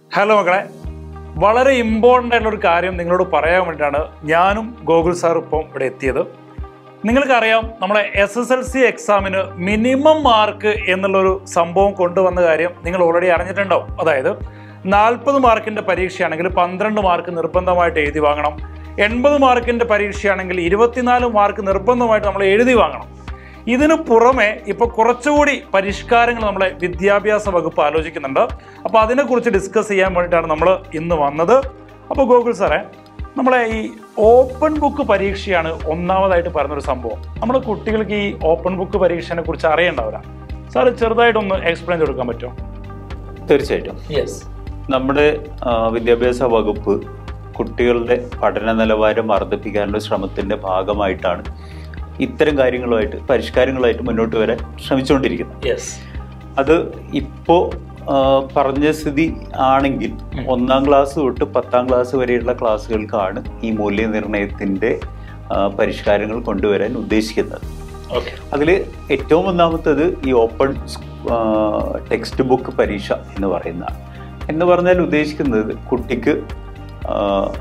Hello മക്കളെ വളരെ important ആയിട്ടുള്ള ഒരു കാര്യം നിങ്ങളോട് പറയാൻ വേണ്ടിയിട്ടാണ് ഞാനും ഗോകുൽ സാർ ഇപ്പം ഇവിടെ എത്തിയത് നിങ്ങൾക്കറിയാം നമ്മളെ എസ് എസ് എൽ സി എക്സാമിന് മിനിമം മാർക്ക് എന്നുള്ളൊരു സംഭവം കൊണ്ടുവന്ന കാര്യം നിങ്ങൾ ഓൾറെഡി അറിഞ്ഞിട്ടുണ്ടാവും അതായത് നാൽപ്പത് മാർക്കിൻ്റെ പരീക്ഷയാണെങ്കിൽ പന്ത്രണ്ട് മാർക്ക് നിർബന്ധമായിട്ട് എഴുതി വാങ്ങണം എൺപത് മാർക്കിൻ്റെ പരീക്ഷയാണെങ്കിൽ ഇരുപത്തിനാല് മാർക്ക് നിർബന്ധമായിട്ട് നമ്മൾ എഴുതി വാങ്ങണം ഇതിനു പുറമെ ഇപ്പൊ കുറച്ചുകൂടി പരിഷ്കാരങ്ങൾ നമ്മളെ വിദ്യാഭ്യാസ വകുപ്പ് ആലോചിക്കുന്നുണ്ട് അപ്പോൾ അതിനെക്കുറിച്ച് ഡിസ്കസ് ചെയ്യാൻ വേണ്ടിയിട്ടാണ് നമ്മൾ ഇന്ന് വന്നത് അപ്പോൾ ഗോകുൽ സാറേ നമ്മളെ ഈ ഓപ്പൺ ബുക്ക് പരീക്ഷയാണ് ഒന്നാമതായിട്ട് പറഞ്ഞൊരു സംഭവം നമ്മുടെ കുട്ടികൾക്ക് ഈ ഓപ്പൺ ബുക്ക് പരീക്ഷയെ കുറിച്ച് അറിയണ്ടാവില്ല സാറ് ചെറുതായിട്ടൊന്ന് എക്സ്പ്ലെയിൻ ചെയ്ത് കൊടുക്കാൻ പറ്റുമോ തീർച്ചയായിട്ടും യെസ് നമ്മുടെ ആ, വിദ്യാഭ്യാസ വകുപ്പ് കുട്ടികളുടെ പഠന നിലവാരം വർദ്ധിപ്പിക്കാനുള്ള ശ്രമത്തിന്റെ ഭാഗമായിട്ടാണ് ഇത്തരം കാര്യങ്ങളുമായിട്ട് പരിഷ്കാരങ്ങളുമായിട്ട് മുന്നോട്ട് വരാൻ ശ്രമിച്ചുകൊണ്ടിരിക്കുന്നത് യെസ് അത് ഇപ്പോൾ പറഞ്ഞ സ്ഥിതി ആണെങ്കിൽ ഒന്നാം ക്ലാസ് തൊട്ട് പത്താം ക്ലാസ് വരെയുള്ള ക്ലാസ്സുകൾക്കാണ് ഈ മൂല്യനിർണ്ണയത്തിന്റെ ആ, പരിഷ്കാരങ്ങൾ കൊണ്ടുവരാൻ ഉദ്ദേശിക്കുന്നത് ഓക്കെ അതിൽ ഏറ്റവും ഒന്നാമത്തത് ഈ ഓപ്പൺ ടെക്സ്റ്റ് ബുക്ക് പരീക്ഷ എന്ന് പറയുന്നതാണ് എന്ന് പറഞ്ഞാൽ ഉദ്ദേശിക്കുന്നത് കുട്ടിക്ക് ആ,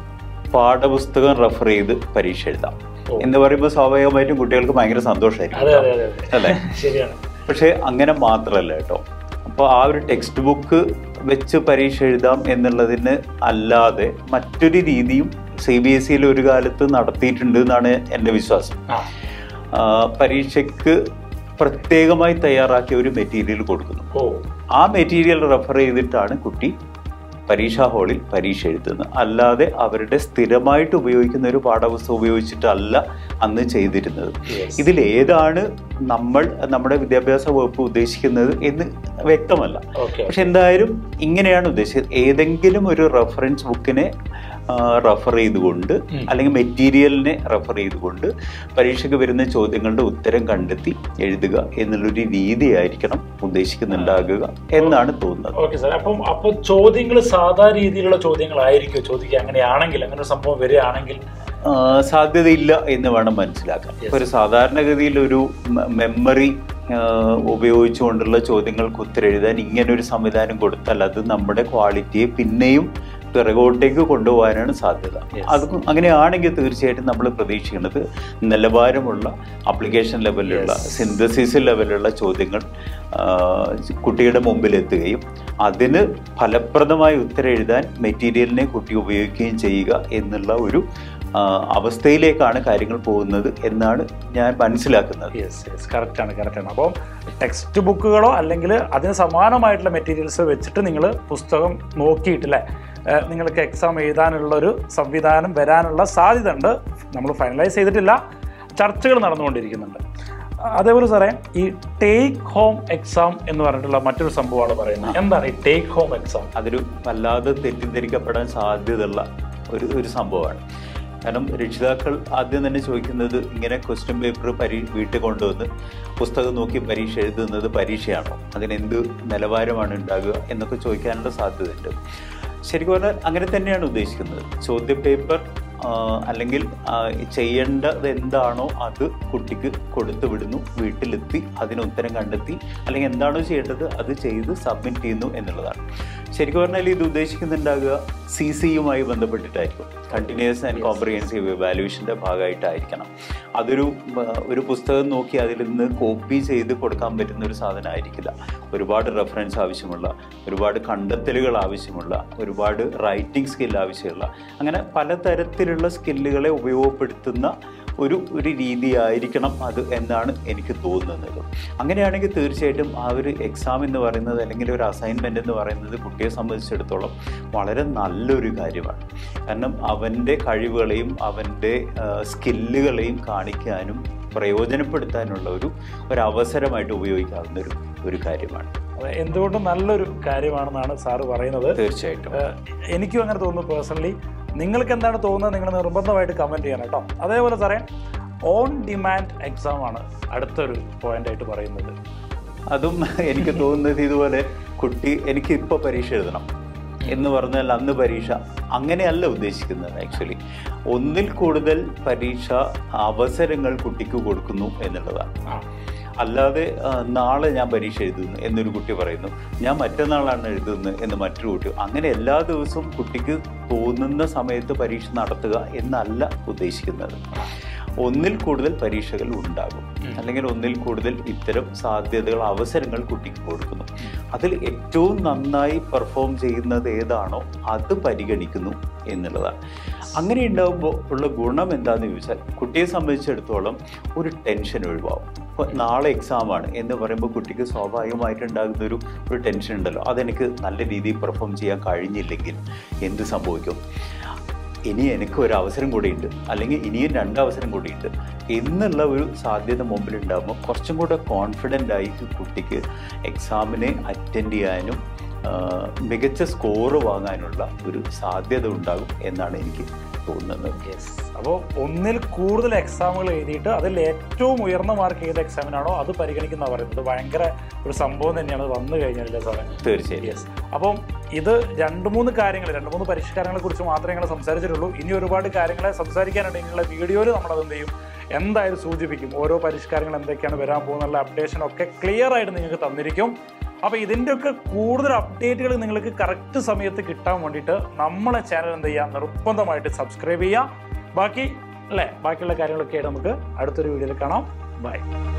പാഠപുസ്തകം റെഫർ ചെയ്ത് പരീക്ഷ എഴുതാം ഓ. എന്ന് പറയുമ്പോൾ സ്വാഭാവികമായിട്ടും കുട്ടികൾക്ക് ഭയങ്കര സന്തോഷമായിരിക്കും അതെ അതെ അതെ അതെ അല്ലേ ശരിയാണ് പക്ഷേ അങ്ങനെ മാത്രമല്ല കേട്ടോ അപ്പോൾ ആ ഒരു ടെക്സ്റ്റ് ബുക്ക് വെച്ച് പരീക്ഷ എഴുതാം എന്നുള്ളതിന് അല്ലാതെ മറ്റൊരു രീതിയും സി ബി എസ് സിയിൽ ഒരു കാലത്ത് നടത്തിയിട്ടുണ്ട് എന്നാണ് എൻ്റെ വിശ്വാസം ആ ആ, പരീക്ഷയ്ക്ക് പ്രത്യേകമായി തയ്യാറാക്കിയ ഒരു മെറ്റീരിയൽ കൊടുക്കുന്നു ഓ ആ മെറ്റീരിയൽ റെഫർ ചെയ്തിട്ടാണ് കുട്ടി പരീക്ഷാ ഹാളിൽ പരീക്ഷ എഴുതുന്നത് അല്ലാതെ അവരുടെ സ്ഥിരമായിട്ട് ഉപയോഗിക്കുന്ന ഒരു പാഠപുസ്തകം ഉപയോഗിച്ചിട്ടല്ല അന്ന് ചെയ്തിരുന്നത് Yes. ഇതിൽ ഏതാണ് നമ്മൾ നമ്മുടെ വിദ്യാഭ്യാസ വകുപ്പ് ഉദ്ദേശിക്കുന്നത് എന്ന് വ്യക്തമല്ല ഓക്കെ പക്ഷെ എന്തായാലും ഇങ്ങനെയാണ് ഉദ്ദേശിച്ചത് ഏതെങ്കിലും ഒരു റെഫറൻസ് ബുക്കിനെ റെഫർ ചെയ്തുകൊണ്ട് ഉം. അല്ലെങ്കിൽ മെറ്റീരിയലിനെ റെഫർ ചെയ്തുകൊണ്ട് പരീക്ഷയ്ക്ക് വരുന്ന ചോദ്യങ്ങളുടെ ഉത്തരം കണ്ടെത്തി എഴുതുക എന്നുള്ളൊരു രീതിയായിരിക്കണം ഉദ്ദേശിക്കുന്നുണ്ടാകുക എന്നാണ് തോന്നുന്നത് ഓക്കെ സാർ അപ്പം അപ്പൊ ചോദ്യങ്ങൾ സാധാ രീതിയിലുള്ള ചോദ്യങ്ങളായിരിക്കും ചോദിക്കുക അങ്ങനെയാണെങ്കിൽ അങ്ങനെ ഒരു സംഭവം വരികയാണെങ്കിൽ ആ, സാധ്യതയില്ല എന്ന് വേണം മനസ്സിലാക്കാൻ Yes. ഒരു സാധാരണഗതിയിൽ ഒരു മെമ്മറി ഉപയോഗിച്ചുകൊണ്ടുള്ള ചോദ്യങ്ങൾക്ക് ഉത്തരം എഴുതാൻ ഇങ്ങനെ ഒരു സംവിധാനം കൊടുത്താൽ അത് നമ്മുടെ ക്വാളിറ്റിയെ പിന്നെയും പിറകോട്ടേക്ക് കൊണ്ടുപോകാനാണ് സാധ്യത Yes. അത് അങ്ങനെയാണെങ്കിൽ തീർച്ചയായിട്ടും നമ്മൾ പ്രതീക്ഷിക്കുന്നത് നിലവാരമുള്ള അപ്ലിക്കേഷൻ ലെവലിലുള്ള Yes. സിന്തസിസ് ലെവലിലുള്ള ചോദ്യങ്ങൾ ആ, കുട്ടിയുടെ മുമ്പിൽ എത്തുകയും അതിന് ഫലപ്രദമായി ഉത്തരം എഴുതാൻ മെറ്റീരിയലിനെ കുട്ടി ഉപയോഗിക്കുകയും ചെയ്യുക എന്നുള്ള ഒരു ആ, അവസ്ഥയിലേക്കാണ് കാര്യങ്ങൾ പോകുന്നത് എന്നാണ് ഞാൻ മനസ്സിലാക്കുന്നത് യെസ് യെസ് കറക്റ്റ് ആണ് കറക്റ്റ് ആണ് അപ്പം ടെക്സ്റ്റ് ബുക്കുകളോ അല്ലെങ്കിൽ അതിന് സമാനമായിട്ടുള്ള മെറ്റീരിയൽസ് വെച്ചിട്ട് നിങ്ങൾ പുസ്തകം നോക്കിയിട്ടില്ലേ ഏഹ് നിങ്ങൾക്ക് എക്സാം എഴുതാനുള്ള ഒരു സംവിധാനം വരാനുള്ള സാധ്യത ഉണ്ട് നമ്മൾ ഫൈനലൈസ് ചെയ്തിട്ടില്ല ചർച്ചകൾ നടന്നുകൊണ്ടിരിക്കുന്നുണ്ട് അതേപോലെ സാറേ ഈ ടേക്ക് ഹോം എക്സാം എന്ന് പറഞ്ഞിട്ടുള്ള മറ്റൊരു സംഭവമാണ് പറയുന്നത് എന്താണ് ഈ ടേക്ക് ഹോം എക്സാം അതൊരു വല്ലാതെ തെറ്റിദ്ധരിക്കപ്പെടാൻ സാധ്യതയുള്ള ഒരു ഒരു സംഭവമാണ് കാരണം രക്ഷിതാക്കൾ ആദ്യം തന്നെ ചോദിക്കുന്നത് ഇങ്ങനെ ക്വസ്റ്റ്യൻ പേപ്പർ പരീ വീട്ടിൽ കൊണ്ടുവന്ന് പുസ്തകം നോക്കി പരീക്ഷ എഴുതുന്നത് പരീക്ഷയാണോ അതിനെന്ത് നിലവാരമാണ് ഉണ്ടാകുക എന്നൊക്കെ ചോദിക്കാനുള്ള സാധ്യതയുണ്ട് ശരിക്കും പറഞ്ഞാൽ അങ്ങനെ തന്നെയാണ് ഉദ്ദേശിക്കുന്നത് ചോദ്യ പേപ്പർ ആ, അല്ലെങ്കിൽ ആ, ചെയ്യേണ്ടത് എന്താണോ അത് കുട്ടിക്ക് കൊടുത്തു വിടുന്നു വീട്ടിലെത്തി അതിന് ഉത്തരം കണ്ടെത്തി അല്ലെങ്കിൽ എന്താണോ ചെയ്യേണ്ടത് അത് ചെയ്ത് സബ്മിറ്റ് ചെയ്യുന്നു എന്നുള്ളതാണ് ശരിക്കും പറഞ്ഞാൽ ഇത് ഉദ്ദേശിക്കുന്നുണ്ടാകുക സി സിയുമായി ബന്ധപ്പെട്ടിട്ടായിരിക്കും കണ്ടിന്യൂസ് ആൻഡ് കോംപ്രിഹെൻസീവ് ഇവാലുവേഷൻ്റെ ഭാഗമായിട്ടായിരിക്കണം അതൊരു ആ, ഒരു പുസ്തകം നോക്കി അതിൽ നിന്ന് കോപ്പി ചെയ്ത് കൊടുക്കാൻ പറ്റുന്ന ഒരു സാധനമായിരിക്കില്ല ഒരുപാട് റെഫറൻസ് ആവശ്യമുള്ള ഒരുപാട് കണ്ടെത്തലുകൾ ആവശ്യമുള്ള ഒരുപാട് റൈറ്റിംഗ് സ്കിൽ ആവശ്യമുള്ള അങ്ങനെ പലതരത്തിലുള്ള സ്കില്ലുകളെ ഉപയോഗപ്പെടുത്തുന്ന ഒരു ഒരു രീതിയായിരിക്കണം അത് എന്നാണ് എനിക്ക് തോന്നുന്നത് അങ്ങനെയാണെങ്കിൽ തീർച്ചയായിട്ടും ആ ഒരു എക്സാം എന്ന് പറയുന്നത് അല്ലെങ്കിൽ ഒരു അസൈൻമെൻ്റ് എന്ന് പറയുന്നത് കുട്ടിയെ സംബന്ധിച്ചിടത്തോളം വളരെ നല്ലൊരു കാര്യമാണ് കാരണം അവൻ്റെ കഴിവുകളെയും അവൻ്റെ സ്കില്ലുകളെയും കാണിക്കാനും പ്രയോജനപ്പെടുത്താനുള്ള ഒരു ഒരു അവസരമായിട്ട് ഉപയോഗിക്കാവുന്ന ഒരു ഒരു കാര്യമാണ് അത് എന്തുകൊണ്ടും നല്ലൊരു കാര്യമാണെന്നാണ് സാറ് പറയുന്നത് തീർച്ചയായിട്ടും ഏഹ് എനിക്കും അങ്ങനെ തോന്നുന്നു പേഴ്സണലി നിങ്ങൾക്ക് എന്താണ് തോന്നുന്നത് നിങ്ങൾ നിർബന്ധമായിട്ട് കമൻറ്റ് ചെയ്യണം കേട്ടോ അതേപോലെ സാറേ ഓൺ ഡിമാൻഡ് എക്സാം ആണ് അടുത്തൊരു പോയിന്റ് ആയിട്ട് പറയുന്നത് അതും എനിക്ക് തോന്നുന്നത് ഇതുപോലെ കുട്ടി എനിക്ക് ഇപ്പോൾ പരീക്ഷ എഴുതണം എന്ന് പറഞ്ഞാൽ അന്ന് പരീക്ഷ അങ്ങനെയല്ല ഉദ്ദേശിക്കുന്നത് ആക്ച്വലി ഒന്നിൽ കൂടുതൽ പരീക്ഷ അവസരങ്ങൾ കുട്ടിക്ക് കൊടുക്കുന്നു എന്നുള്ളതാണ് ആ അല്ലാതെ ആ, നാളെ ഞാൻ പരീക്ഷ എഴുതുന്നു എന്നൊരു കുട്ടി പറയുന്നു ഞാൻ മറ്റന്നാളാണ് എഴുതുന്നത് എന്ന് മറ്റൊരു കുട്ടി അങ്ങനെ എല്ലാ ദിവസവും കുട്ടിക്ക് തോന്നുന്ന സമയത്ത് പരീക്ഷ നടത്തുക എന്നല്ല ഉദ്ദേശിക്കുന്നത് ഒന്നിൽ കൂടുതൽ പരീക്ഷകൾ ഉണ്ടാകും ഉം. അല്ലെങ്കിൽ ഒന്നിൽ കൂടുതൽ ഇത്തരം സാധ്യതകൾ അവസരങ്ങൾ കുട്ടിക്ക് കൊടുക്കുന്നു അതിൽ ഏറ്റവും നന്നായി പെർഫോം ചെയ്യുന്നത് ഏതാണോ അത് പരിഗണിക്കുന്നു എന്നുള്ളതാണ് അങ്ങനെ ഉണ്ടാകുമ്പോൾ ഉള്ള ഗുണം എന്താണെന്ന് ചോദിച്ചാൽ കുട്ടിയെ സംബന്ധിച്ചിടത്തോളം ഒരു ടെൻഷൻ ഒഴിവാകും ഇപ്പോൾ നാളെ എക്സാമാണ് എന്ന് പറയുമ്പോൾ കുട്ടിക്ക് സ്വാഭാവികമായിട്ടുണ്ടാകുന്ന ഒരു ഒരു ടെൻഷൻ ഉണ്ടല്ലോ അതെനിക്ക് നല്ല രീതിയിൽ പെർഫോം ചെയ്യാൻ കഴിഞ്ഞില്ലെങ്കിൽ എന്ത് സംഭവിക്കും ഇനി എനിക്ക് ഒരു അവസരം കൂടിയുണ്ട് അല്ലെങ്കിൽ ഇനിയും രണ്ട് അവസരം കൂടിയുണ്ട് എന്നുള്ള ഒരു സാധ്യത മുമ്പിലുണ്ടാകുമ്പോൾ കുറച്ചും കൂടെ കോൺഫിഡൻ്റ് ആയി കുട്ടിക്ക് എക്സാമിനെ അറ്റൻഡ് ചെയ്യാനും ആ, മികച്ച സ്കോറ് വാങ്ങാനുള്ള ഒരു സാധ്യത ഉണ്ടാകും എന്നാണ് എനിക്ക് തോന്നുന്നത് യെസ് അപ്പോൾ ഒന്നിൽ കൂടുതൽ എക്സാമുകൾ എഴുതിയിട്ട് അതിൽ ഏറ്റവും ഉയർന്ന മാർക്ക് ഏത് എക്സാമിനാണോ അത് പരിഗണിക്കുന്ന പറയുന്നത് ഭയങ്കര ഒരു സംഭവം തന്നെയാണ് അത് വന്നു കഴിഞ്ഞാലല്ലേ സാറേ തീർച്ചയായും യെസ് അപ്പം ഇത് രണ്ട് മൂന്ന് കാര്യങ്ങൾ രണ്ട് മൂന്ന് പരിഷ്കാരങ്ങളെ കുറിച്ച് മാത്രമേ ഞങ്ങൾ സംസാരിച്ചിട്ടുള്ളൂ ഇനി ഒരുപാട് കാര്യങ്ങളെ സംസാരിക്കാനുണ്ട് ഇനിയുള്ള വീഡിയോയിൽ നമ്മളത് എന്ത് ചെയ്യും എന്തായാലും സൂചിപ്പിക്കും ഓരോ പരിഷ്കാരങ്ങൾ എന്തൊക്കെയാണ് വരാൻ പോകുന്നുള്ള അപ്ഡേഷൻ ഒക്കെ ക്ലിയർ ആയിട്ട് നിങ്ങൾക്ക് തന്നിരിക്കും അപ്പോൾ ഇതിൻ്റെയൊക്കെ കൂടുതൽ അപ്ഡേറ്റുകൾ നിങ്ങൾക്ക് കറക്റ്റ് സമയത്ത് കിട്ടാൻ വേണ്ടിയിട്ട് നമ്മളെ ചാനൽ എന്ത് ചെയ്യുക നിർബന്ധമായിട്ട് സബ്സ്ക്രൈബ് ചെയ്യുക ബാക്കി അല്ലേ ബാക്കിയുള്ള കാര്യങ്ങളൊക്കെ ആയിട്ട് നമുക്ക് അടുത്തൊരു വീഡിയോയിൽ കാണാം ബൈ